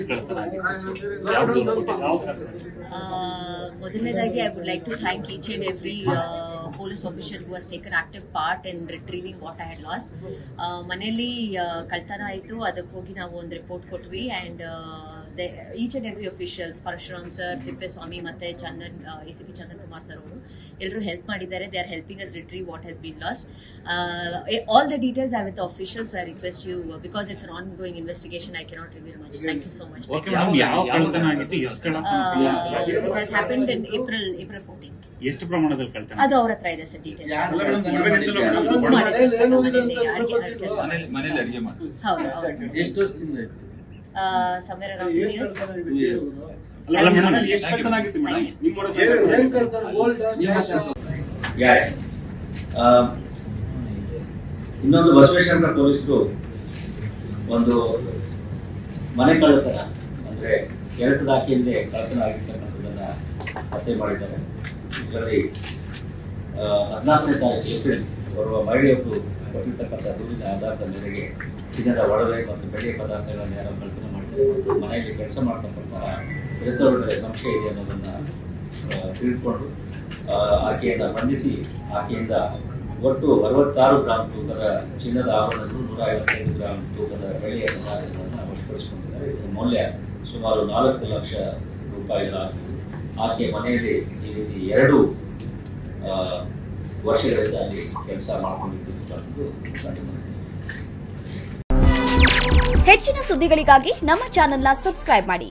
ಎಷ್ಟು ಕಳ್ತನ ಆಗಿತ್ತು ಯಾವ್ದು ಯಾವ ಕಾರಣ? ಆ, ಮೊದಲನೇದಾಗಿ I would like to thank each and every police official who has taken active part in retrieving what I had lost ಮನೆಯಲ್ಲಿ ಆ, ಕಳ್ತನ ಆಯಿತು ಅದಕ್ಕೆ ಹೋಗಿ ನಾವು ಒಂದು ರಿಪೋರ್ಟ್ ಕೊಟ್ವಿ and each and every officials Parashuram sir Thippeswamy ಮತ್ತೆ Chandan A C P Chandan Kumar sir ಅವರು ಎಲ್ಲರೂ ಹೆಲ್ಪ್ ಮಾಡಿದ್ದಾರೆ they are helping us retrieve what has been lost all the details I with officials I request you because it's an ongoing investigation I cannot reveal much thank you so much okay madam ಯಾವ ಕಳ್ತನ ಆಗಿತ್ತು ಎಷ್ಟು ಕಳ್ಳತನ Uh, it has happened in April, April 14th. ಎಷ್ಟು ಪ್ರಮಾಣದಲ್ಲಿ ಕಳ್ತನ ಅದು ಅವ್ರ ಹತ್ರ ಇದೆ ಸರ್ ಡೀಟೇಲ್ಸ್ ಅಲ್ಲ ಮೇಡಮ್, ಮದುವೆನಿಂದಲೂ ಮೇಡಮ್. ಬುಕ್ ಮಾಡಿದ್ವಿ ಸರ್ ನಮ್ಮ ಮನೆಯಲ್ಲಿ ಅಡಿಗೆ ಕೆಲಸ ಮನೇಲಿ ಮನೇಲಿ ಅಡಿಗೆ ಮಾಡಿ ಹೌದು ಹೌದು ಎಷ್ಟು ವರ್ಷದಿಂದ ಆಯ್ತು somewhere around two years two years ಅಲ್ಲ ಮೇಡಮ್ ಎಷ್ಟು ಕಳ್ತನ ಆಗಿತ್ತು ಮೇಡಮ್ Thank you. ನಿಮ್ಮ ಒಳಗೆ ಯಾಕೆ ಆ, ಇನ್ನೊಂದು ಬಸವೇಶ್ವರ ಪೊಲೀಸರು ಒಂದು ಮನೆ ಕಳ್ಳತನ ಅಂದ್ರೆ ಕೆಲಸದ ಆಕೆಯಿಂದೆ ಕಳ್ಳತನ ಆಗಿರ್ತಕ್ಕಂಥದ್ದನ್ನ ಪತ್ತೆ ಮಾಡಿದ್ದಾರೆ ಇದರಲ್ಲಿ ಹದಿನಾಲ್ಕನೇ ತಾರೀಕು ಏಪ್ರಿಲ್ ಓರ್ವ ಮಹಿಳೆಯೊಬ್ಬರು ಕೊಟ್ಟಿರ್ತಕ್ಕಂಥ ದೂರಿನ ಆಧಾರದ ಮೇರೆಗೆ ಚಿನ್ನದ ಒಡವೆ ಮತ್ತು ಬೆಳ್ಳಿಯ ಪದಾರ್ಥಗಳನ್ನು ಯಾರೋ ಕಳ್ಳತನ ಮಾಡಿದ್ದಾರೆ ಮತ್ತು ಮನೆಯಲ್ಲಿ ಕೆಲಸ ಮಾಡ್ತಕ್ಕಂತಹ ಕೆಲಸಗಳ ಮೇಲೆ ಸಂಶಯ ಇದೆ ಅನ್ನೋದನ್ನ ಆ, ತಿಳ್ಕೊಂಡು ಆ, ಆಕೆಯನ್ನ ಬಂಧಿಸಿ ಆಕೆಯಿಂದ ಒಟ್ಟು ಅರವತ್ತಾರು ಗ್ರಾಂ ತೂಕದ ಚಿನ್ನದ ಆಭರಣಗಳು ನೂರ ಐವತ್ತೈದು ಗ್ರಾಂ ತೂಕದ ಬೆಳ್ಳಿಯ ಪದಾರ್ಥಗಳನ್ನು ವಶಪಡಿಸಿಕೊಂಡಿದ್ದಾರೆ ಇದರ ಮೌಲ್ಯ ಸುಮಾರು ನಾಲ್ಕು ಲಕ್ಷ ರೂಪಾಯಿಗಳಾಗಿದ್ದು ಆಕೆಯ ಮನೆಯಲ್ಲಿ ಈ ರೀತಿ ಎರಡು ಆ, ವರ್ಷಗಳಿಂದ ಅಲ್ಲಿ ಕೆಲಸ ಮಾಡಿಕೊಂಡಿದ್ದು ಕಂಡು ಬಂದಿದೆ. ಹೆಚ್ಚಿನ ಸುದ್ದಿಗಳಿಗಾಗಿ ನಮ್ಮ ಚಾನೆಲ್ನ ಸಬ್ಸ್ಕ್ರೈಬ್ ಮಾಡಿ